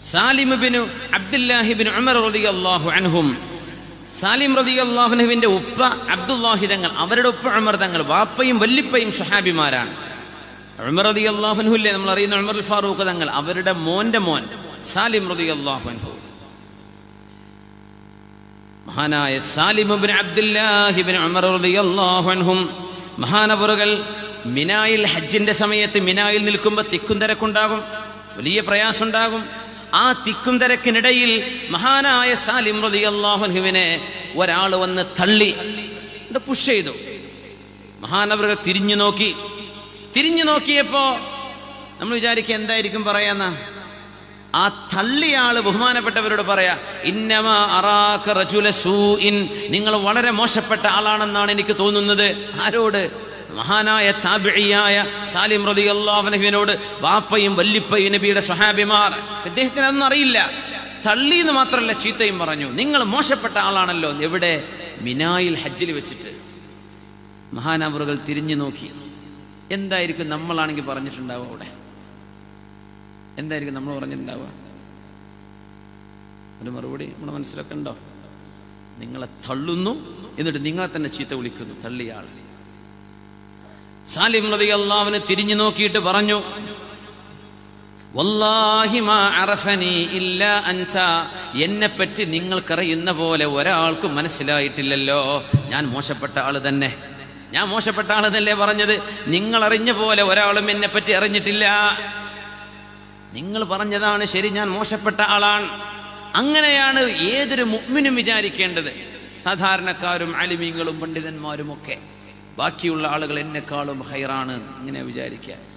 സാലിമുബിനു അബ്ദുല്ലാഹിബിൻ ഉമർ റളിയല്ലാഹു അൻഹും സാലിം റളിയല്ലാഹുവിന്റെ ഉപ്പ അബ്ദുല്ലാഹി തങ്ങൾ അവരുടെ ഉപ്പ ഉമർ തങ്ങൾ വാപ്പയും വല്ലിപ്പയും സുഹാബിമാരാണ് ഉമർ റളിയല്ലാഹു അല്ലേ നമ്മൾ അറിയുന്ന ഉമർ ഫാറൂഖ് തങ്ങൾ അവരുടെ മോന്റെ മോൻ സാലിം റളിയല്ലാഹു അൻഹു മഹാനായ സാലിമുബിൻ അബ്ദുല്ലാഹിബിൻ ഉമർ റളിയല്ലാഹു അൻഹും മഹാനവറുകൾ മിനായിൽ ഹജ്ജിന്റെ സമയത്ത് മിനായിൽ നിൽക്കുമ്പോൾ തിക്കും തിരക്കുണ്ടാകും വലിയ പ്രയാസമുണ്ടാകും ആ തിക്കും തിരക്കിനിടയിൽ മഹാനായ സാലിം റളിയല്ലാഹു അൻഹുവിനെ ഒരാൾ വന്ന് തള്ളി പുഷ് ചെയ്തു മഹാനവറുകൾ തിരിഞ്ഞു നോക്കി തിരിഞ്ഞു നോക്കിയപ്പോ നമ്മൾ വിചാരിക്കുക എന്തായിരിക്കും പറയാന്ന ആ തള്ളിയ ആള് ബഹുമാനപ്പെട്ടവരോട് പറയാ ഇന്നമാ അറാക റജുല സൂഇൻ നിങ്ങൾ വളരെ മോശപ്പെട്ട ആളാണെന്നാണ് എനിക്ക് തോന്നുന്നത് ആരോട് മഹാനായ താബിഴിയായ സാലിം റളിയല്ലാഹുവിനോട് വാപ്പയും വല്ലിപ്പയും നബിയുടെ സ്വഹാബിമാർ അദ്ദേഹത്തിന് അതൊന്നും അറിയില്ല തള്ളി എന്ന് മാത്രമല്ല ചീത്തയും പറഞ്ഞു നിങ്ങൾ മോശപ്പെട്ട ആളാണല്ലോ എവിടെ മിനായിൽ ഹജ്ജിൽ വെച്ചിട്ട് മഹാനവറുകൾ തിരിഞ്ഞു നോക്കി എന്തായിരിക്കും നമ്മളാണെങ്കിൽ പറഞ്ഞിട്ടുണ്ടാവുക അവിടെ എന്തായിരിക്കും നമ്മൾ പറഞ്ഞിട്ടുണ്ടാവുക ഒരു മറുപടി നമ്മുടെ മനസ്സിലൊക്കെ ഉണ്ടോ നിങ്ങളെ തള്ളുന്നു എന്നിട്ട് നിങ്ങളെ തന്നെ ചീത്ത വിളിക്കുന്നു തള്ളിയ ആൾ സാലിം നദി അള്ളാവിന് തിരിഞ്ഞു നോക്കിയിട്ട് പറഞ്ഞു വല്ലാഹി മാ അറഫനി ഇല്ല അൻത എന്നെ പറ്റി നിങ്ങൾക്കറിയുന്ന പോലെ ഒരാൾക്കും മനസ്സിലായിട്ടില്ലല്ലോ ഞാൻ മോശപ്പെട്ട ആള് തന്നെ ഞാൻ മോശപ്പെട്ട ആള് തന്നെ പറഞ്ഞത് നിങ്ങൾ അറിഞ്ഞ പോലെ ഒരാളും എന്നെ പറ്റി അറിഞ്ഞിട്ടില്ല നിങ്ങൾ പറഞ്ഞതാണ് ശരി ഞാൻ മോശപ്പെട്ട ആളാണ് അങ്ങനെയാണ് ഏതൊരു മുഗ്മിനും വിചാരിക്കേണ്ടത് സാധാരണക്കാരും അലിമീങ്ങളും പണ്ഡിതന്മാരും ഒക്കെ ബാക്കിയുള്ള ആളുകൾ എന്നെക്കാളും ഹൈറാണ് ഇങ്ങനെ വിചാരിക്കുക